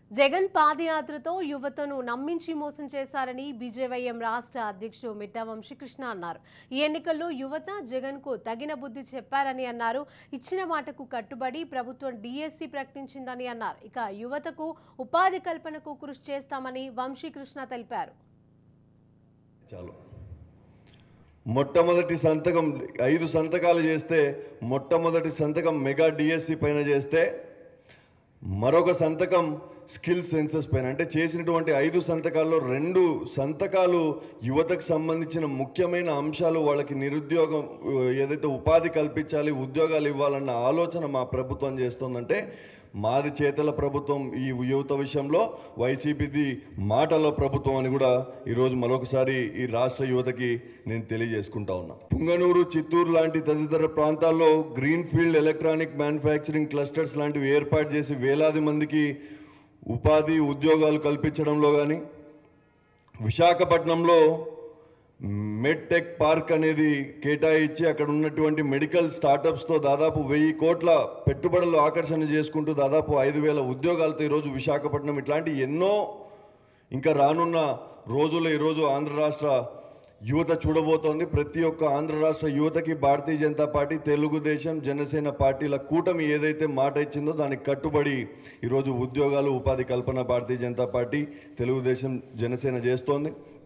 జగన్ పాదయాత్రతో యువతను నమ్మించి మోసం చేశారని బీజేవైఎం రాష్ట్ర అధ్యక్షుడు మిట్టా వంశీకృష్ణ అన్నారు ఈ ఎన్నికల్లో యువత జగన్ కు తగిన బుద్ధి చెప్పారని అన్నారు ఇచ్చిన మాటకు కట్టుబడి ప్రభుత్వం డిఎస్సి ప్రకటించిందని అన్నారు ఇక యువతకు ఉపాధి కల్పనకు కృషి చేస్తామని వంశీకృష్ణ తెలిపారు చాలు మొట్టమొదటి సంతకం ఐదు సంతకాలు చేస్తే మొట్టమొదటి సంతకం మెగా డిఎస్సి పైన చేస్తే మరొక సంతకం స్కిల్ సెన్సస్ పైన అంటే చేసినటువంటి ఐదు సంతకాల్లో రెండు సంతకాలు యువతకు సంబంధించిన ముఖ్యమైన అంశాలు వాళ్ళకి నిరుద్యోగం ఉ, ఏదైతే ఉపాధి కల్పించాలి ఉద్యోగాలు ఇవ్వాలన్న ఆలోచన మా ప్రభుత్వం చేస్తుందంటే మాది చేతల ప్రభుత్వం ఈ యువత విషయంలో వైసీపీది మాటల ప్రభుత్వం అని కూడా ఈరోజు మరొకసారి ఈ రాష్ట్ర యువతకి నేను తెలియజేసుకుంటా ఉన్నా పుంగనూరు చిత్తూరు లాంటి తదితర ప్రాంతాల్లో green field electronic manufacturing clusters లాంటివి ఏర్పాటు చేసి వేలాది మందికి ఉపాధి ఉద్యోగాలు కల్పించడంలో కానీ విశాఖపట్నంలో మెడ్టెక్ పార్క్ అనేది కేటాయించి అక్కడ ఉన్నటువంటి మెడికల్ స్టార్టప్స్తో దాదాపు వెయ్యి కోట్ల పెట్టుబడులు ఆకర్షణ చేసుకుంటూ దాదాపు ఐదు వేల ఉద్యోగాలతో ఈరోజు విశాఖపట్నం ఇట్లాంటి ఎన్నో ఇంకా రానున్న రోజుల్లో ఈరోజు ఆంధ్ర రాష్ట్ర యువత చూడబోతోంది ప్రతి ఒక్క ఆంధ్ర రాష్ట్ర యువతకి భారతీయ జనతా పార్టీ తెలుగుదేశం జనసేన పార్టీల కూటమి ఏదైతే మాట ఇచ్చిందో దానికి కట్టుబడి ఈరోజు ఉద్యోగాలు ఉపాధి కల్పన భారతీయ జనతా పార్టీ తెలుగుదేశం జనసేన చేస్తోంది